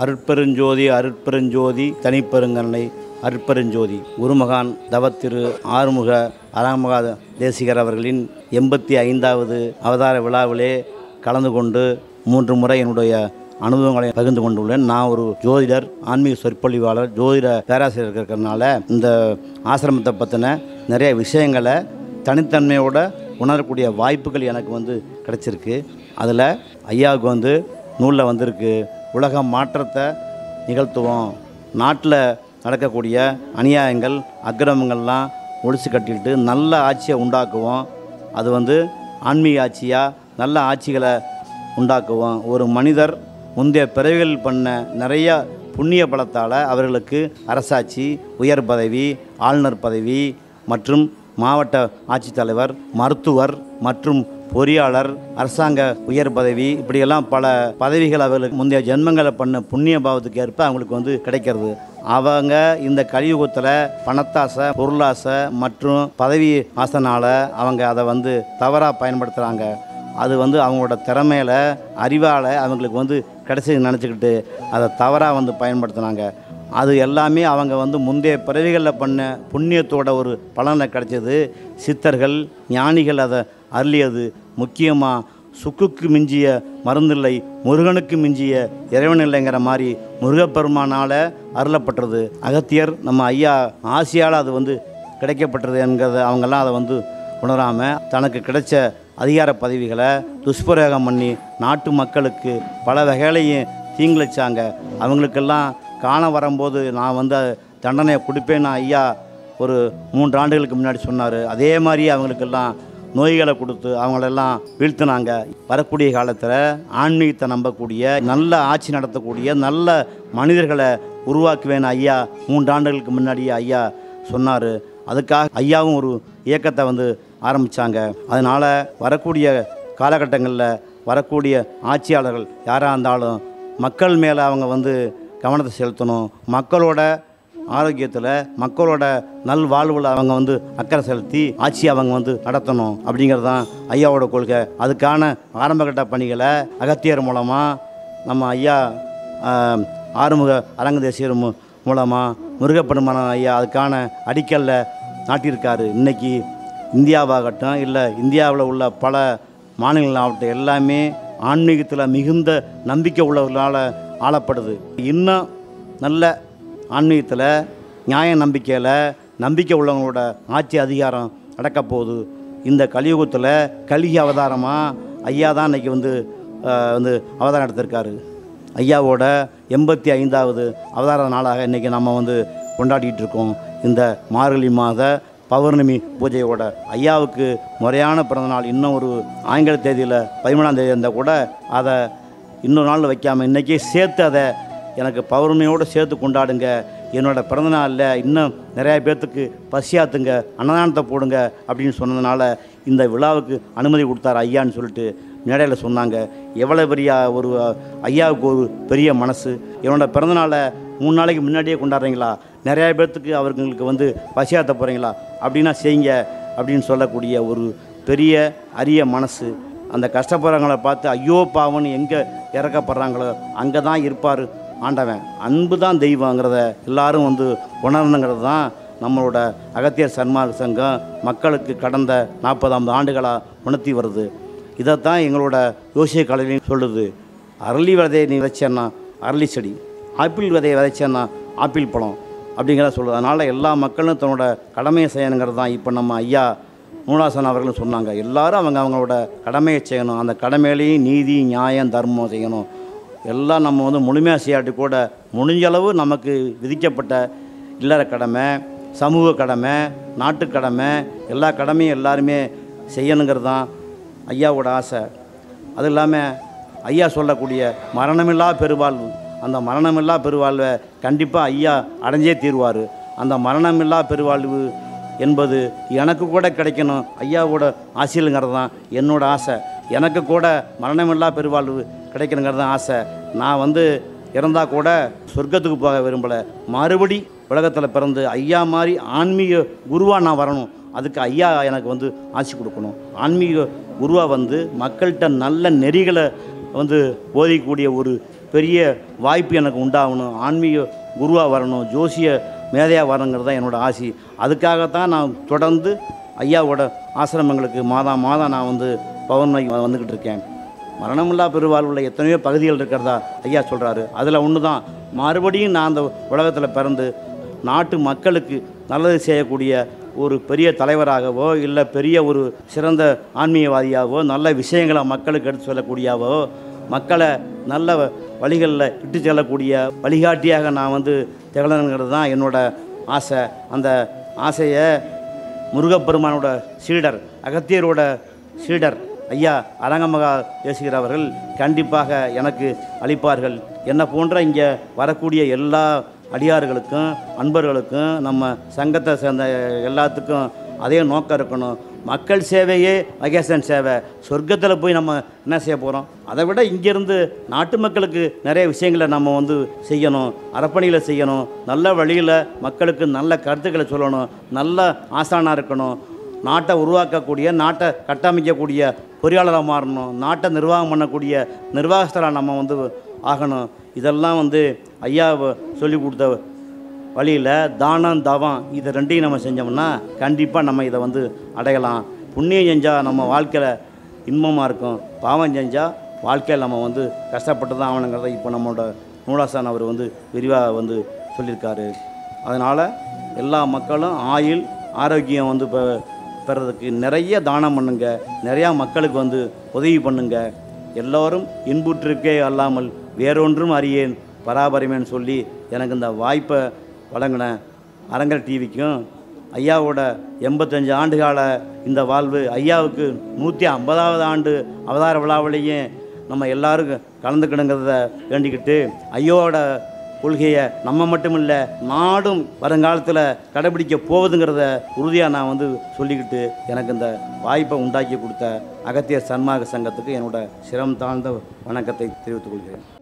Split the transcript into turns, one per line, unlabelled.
அருட்பெருஞ்சோதி அருட்பெருஞ்சோதி தனிப்பெருங்கருணை அருட்பெருஞ்சோதி குருமகான் தவத்திரு ஆறுமுக அராமகா தேசிகர் அவர்களின் எண்பத்தி ஐந்தாவது அவதார விழாவிலே கலந்து கொண்டு மூன்று முறை என்னுடைய அனுபவங்களை பகிர்ந்து கொண்டுள்ளேன் நான் ஒரு ஜோதிடர் ஆன்மீக சொற்பொழிவாளர் ஜோதிட பேராசிரியர் இருக்கிறதுனால இந்த ஆசிரமத்தை பற்றின நிறைய விஷயங்களை தனித்தன்மையோட உணரக்கூடிய வாய்ப்புகள் எனக்கு வந்து கிடைச்சிருக்கு அதில் ஐயாவுக்கு வந்து நூலில் வந்திருக்கு உலக மாற்றத்தை நிகழ்த்துவோம் நாட்டில் நடக்கக்கூடிய அநியாயங்கள் அக்கிரமங்கள்லாம் ஒழிச்சு கட்டிட்டு நல்ல ஆட்சியை உண்டாக்குவோம் அது வந்து ஆன்மீக ஆட்சியாக நல்ல ஆட்சிகளை உண்டாக்குவோம் ஒரு மனிதர் முந்தைய பிறவிகள் பண்ண நிறைய புண்ணிய பலத்தால் அவர்களுக்கு அரசாட்சி உயர் பதவி ஆளுநர் பதவி மற்றும் மாவட்ட ஆட்சித்தலைவர் மருத்துவர் மற்றும் பொறியாளர் அரசாங்க உயர் பதவி இப்படியெல்லாம் பல பதவிகள் அவர்களுக்கு முந்தைய ஜென்மங்களை பண்ண புண்ணிய பாவத்துக்கு ஏற்ப அவங்களுக்கு வந்து கிடைக்கிறது அவங்க இந்த கலியுகத்தில் பணத்தாசை பொருளாசை மற்றும் பதவி ஆசைனால அவங்க அதை வந்து தவறாக பயன்படுத்துகிறாங்க அது வந்து அவங்களோட திறமையில அறிவால் அவங்களுக்கு வந்து கிடைச்சது நினச்சிக்கிட்டு அதை தவறாக வந்து பயன்படுத்துனாங்க அது எல்லாமே அவங்க வந்து முந்தைய பிறவிகளில் பண்ண புண்ணியத்தோட ஒரு பலனை கிடைச்சது சித்தர்கள் ஞானிகள் அதை அருளியது முக்கியமாக சுக்குக்கு மிஞ்சிய மருந்தில்லை முருகனுக்கு மிஞ்சிய இறைவன் இல்லைங்கிற மாதிரி முருகப்பெருமானால் அருளப்பட்டது அகத்தியர் நம்ம ஐயா ஆசியால் அது வந்து கிடைக்கப்பட்டது என்கிறத அவங்கெல்லாம் அதை வந்து உணராமல் தனக்கு கிடைச்ச அதிகார பதவிகளை துஷ்பிரயோகம் பண்ணி நாட்டு மக்களுக்கு பல வகையிலையும் தீங்கிழிச்சாங்க அவங்களுக்கெல்லாம் காண வரும்போது நான் வந்து தண்டனையை கொடுப்பேன்னு ஐயா ஒரு மூன்று ஆண்டுகளுக்கு முன்னாடி சொன்னார் அதே மாதிரி அவங்களுக்கெல்லாம் நோய்களை கொடுத்து அவங்களெல்லாம் வீழ்த்தினாங்க வரக்கூடிய காலத்தில் ஆன்மீகத்தை நம்பக்கூடிய நல்ல ஆட்சி நடத்தக்கூடிய நல்ல மனிதர்களை உருவாக்குவேன் ஐயா மூன்று ஆண்டுகளுக்கு முன்னாடியே ஐயா சொன்னார் அதுக்காக ஐயாவும் ஒரு இயக்கத்தை வந்து ஆரம்பித்தாங்க அதனால் வரக்கூடிய காலகட்டங்களில் வரக்கூடிய ஆட்சியாளர்கள் யாராக இருந்தாலும் மக்கள் மேலே அவங்க வந்து கவனத்தை செலுத்தணும் மக்களோட ஆரோக்கியத்தில் மக்களோட நல்வாழ்வில் அவங்க வந்து அக்கறை செலுத்தி ஆட்சி அவங்க வந்து நடத்தணும் அப்படிங்கிறது தான் ஐயாவோட கொள்கை அதுக்கான ஆரம்பகட்ட பணிகளை அகத்தியர் மூலமாக நம்ம ஐயா ஆஹ், ஆறுமுக அரங்க தேசியர் மூ மூலமாக முருகப்பெருமான ஐயா அதுக்கான அடிக்கல்ல நாட்டியிருக்காரு இன்னைக்கு இந்தியாவாகட்டும் இல்லை இந்தியாவில் உள்ள பல மாநிலங்களாகட்டும் எல்லாமே ஆன்மீகத்தில் மிகுந்த நம்பிக்கை உள்ளவர்களால் ஆளப்படுது இன்னும் நல்ல ஆன்மீகத்தில் நியாய நம்பிக்கையில் நம்பிக்கை உள்ளவங்களோட ஆட்சி அதிகாரம் நடக்க போகுது இந்த கலியுகத்தில் கலிகி அவதாரமாக ஐயா தான் இன்னைக்கு வந்து ஆஹ், வந்து அவதாரம் எடுத்திருக்காரு ஐயாவோட எண்பத்தி ஐந்தாவது அவதார நாளாக இன்றைக்கி நம்ம வந்து கொண்டாடிட்டு இருக்கோம் இந்த மார்கழி மாத பௌர்ணமி பூஜையோட ஐயாவுக்கு முறையான பிறந்தநாள் இன்னும் ஒரு ஆங்கில தேதியில் பதிமூணாம் தேதி இருந்தால் கூட அதை இன்னொரு நாள் வைக்காமல் இன்றைக்கி சேர்த்து அதை எனக்கு பௌர்ணமியோடு சேர்த்து கொண்டாடுங்க என்னோட பிறந்தநாளில் இன்னும் நிறையா பேர்த்துக்கு பசியாத்துங்க அன்னதானத்தை போடுங்க அப்படின்னு சொன்னதுனால இந்த விழாவுக்கு அனுமதி கொடுத்தாரு ஐயான்னு சொல்லிட்டு மேடையில் சொன்னாங்க எவ்வளோ பெரிய ஒரு அஹ், ஐயாவுக்கு ஒரு பெரிய மனசு என்னோட பிறந்தநாளை மூணு நாளைக்கு முன்னாடியே கொண்டாடுறீங்களா நிறையா பேர்த்துக்கு அவர்களுக்கு வந்து பசியாத்த போகிறீங்களா அப்படின்னா செய்யுங்க அப்படின்னு சொல்லக்கூடிய ஒரு பெரிய அரிய மனசு அந்த கஷ்டப்படுறவங்கள பார்த்து ஐயோ பாவன்னு எங்கே இறக்கப்படுறாங்களோ அங்கே தான் இருப்பார் ஆண்டவன் அன்பு தான் தெய்வங்கிறத எல்லாரும் வந்து உணரணுங்கிறது தான் நம்மளோட அகத்தியர் சன்மார்க்க சங்கம் மக்களுக்கு கடந்த நாற்பதாம் ஆண்டுகளாக உணர்த்தி வருது இதைத்தான் எங்களோட யோசிய கலையிலையும் சொல்லுது அரளி விதையை நீ விதைச்சேன்னா அரளி செடி ஆப்பிள் விதையை விதைச்சேன்னா ஆப்பிள் பழம் அப்படிங்கிறத சொல்லுது அதனால் எல்லா மக்களும் தன்னோட கடமையை செய்யணுங்கிறது தான் இப்போ நம்ம ஐயா நூலாசன் அவர்களும் சொன்னாங்க எல்லாரும் அவங்க அவங்களோட கடமையை செய்யணும் அந்த கடமையிலையும் நீதி நியாயம் தர்மம் செய்யணும் எல்லாம் நம்ம வந்து முழுமையாக செய்யாட்டி கூட முடிஞ்ச அளவு நமக்கு விதிக்கப்பட்ட இல்லற கடமை சமூக கடமை நாட்டு கடமை எல்லா கடமையும் எல்லாருமே செய்யணுங்கிறது தான் ஐயாவோட ஆசை அது இல்லாமல் ஐயா சொல்லக்கூடிய மரணமில்லா பெருவாழ்வு அந்த மரணமில்லா பெருவாழ்வை கண்டிப்பாக ஐயா அடைஞ்சே தீர்வார் அந்த மரணமில்லா பெருவாழ்வு என்பது எனக்கு கூட கிடைக்கணும் ஐயாவோட ஆசையிலுங்கிறது தான் என்னோட ஆசை எனக்கு கூட மரணமில்லா பெருவாழ்வு கிடைக்கணுங்கிறது தான் ஆசை நான் வந்து இறந்தால் கூட சொர்க்கத்துக்கு போக விரும்பலை மறுபடி உலகத்தில் பிறந்து ஐயா மாதிரி ஆன்மீக குருவாக நான் வரணும் அதுக்கு ஐயா எனக்கு வந்து ஆசி கொடுக்கணும் ஆன்மீக குருவாக வந்து மக்கள்கிட்ட நல்ல நெறிகளை வந்து போதிக்கக்கூடிய ஒரு பெரிய வாய்ப்பு எனக்கு உண்டாகணும் ஆன்மீக குருவாக வரணும் ஜோசிய மேதையாக வரணுங்கிறது தான் என்னோடய ஆசை அதுக்காகத்தான் நான் தொடர்ந்து ஐயாவோட ஆசிரமங்களுக்கு மாதம் மாதம் நான் வந்து பௌர்ணமி வந்துக்கிட்டு இருக்கேன் மரணமில்லா பெருவாழ்வுள்ள எத்தனையோ பகுதிகள் இருக்கிறதா ஐயா சொல்கிறாரு அதில் ஒன்று தான் மறுபடியும் நான் அந்த உலகத்தில் பிறந்து நாட்டு மக்களுக்கு நல்லது செய்யக்கூடிய ஒரு பெரிய தலைவராகவோ இல்லை பெரிய ஒரு சிறந்த ஆன்மீகவாதியாகவோ நல்ல விஷயங்களை மக்களுக்கு எடுத்து சொல்லக்கூடியாவோ மக்களை நல்ல வழிகளில் இட்டு செல்லக்கூடிய வழிகாட்டியாக நான் வந்து திகழணுங்கிறது தான் என்னோட ஆசை அந்த ஆசையை முருகப்பெருமானோட சீடர் அகத்தியரோட சீடர் ஐயா அரங்கமகா தேசிகர் அவர்கள் கண்டிப்பாக எனக்கு அளிப்பார்கள் என்னை போன்ற இங்கே வரக்கூடிய எல்லா அடியார்களுக்கும் அன்பர்களுக்கும் நம்ம சங்கத்தை சேர்ந்த எல்லாத்துக்கும் அதே நோக்கம் இருக்கணும் மக்கள் சேவையே மகேசன் சேவை சொர்க்கத்தில் போய் நம்ம என்ன செய்ய போகிறோம் அதை விட இங்கேருந்து நாட்டு மக்களுக்கு நிறைய விஷயங்களை நம்ம வந்து செய்யணும் அறப்பணிகளை செய்யணும் நல்ல வழியில் மக்களுக்கு நல்ல கருத்துக்களை சொல்லணும் நல்ல ஆசானாக இருக்கணும் நாட்டை உருவாக்கக்கூடிய நாட்டை கட்டமைக்கக்கூடிய பொறியாளராக மாறணும் நாட்டை நிர்வாகம் பண்ணக்கூடிய நிர்வாகஸ்தராக நம்ம வந்து ஆகணும் இதெல்லாம் வந்து ஐயா சொல்லி கொடுத்த வழியில் தானம் தவம் இது ரெண்டையும் நம்ம செஞ்சோம்னா கண்டிப்பாக நம்ம இதை வந்து அடையலாம் புண்ணியம் செஞ்சால் நம்ம வாழ்க்கையில் இன்பமாக இருக்கும் பாவம் செஞ்சால் வாழ்க்கையில் நம்ம வந்து கஷ்டப்பட்டு தான் ஆகணுங்கிறத இப்போ நம்மளோட நூலாசான் அவர் வந்து விரிவாக வந்து சொல்லியிருக்காரு அதனால் எல்லா மக்களும் ஆயுள் ஆரோக்கியம் வந்து இப்போ பெறதுக்கு நிறைய தானம் பண்ணுங்க நிறையா மக்களுக்கு வந்து உதவி பண்ணுங்க எல்லோரும் இன்புற்றிருக்கே அல்லாமல் வேறொன்றும் அறியேன் பராபரிமேன்னு சொல்லி எனக்கு இந்த வாய்ப்பை வழங்கின அரங்கர் டிவிக்கும் ஐயாவோட எண்பத்தஞ்சு ஆண்டுகால இந்த வாழ்வு ஐயாவுக்கு நூற்றி ஐம்பதாவது ஆண்டு அவதார விழாவிலையும் நம்ம எல்லாரும் கலந்துக்கணுங்கிறத வேண்டிக்கிட்டு ஐயோட கொள்கையை நம்ம மட்டும் இல்லை நாடும் வருங்காலத்தில் கடைபிடிக்க போகுதுங்கிறத உறுதியாக நான் வந்து சொல்லிக்கிட்டு எனக்கு இந்த வாய்ப்பை உண்டாக்கி கொடுத்த அகத்தியர் சன்மாக சங்கத்துக்கு என்னோட சிரம் தாழ்ந்த வணக்கத்தை தெரிவித்துக் கொள்கிறேன்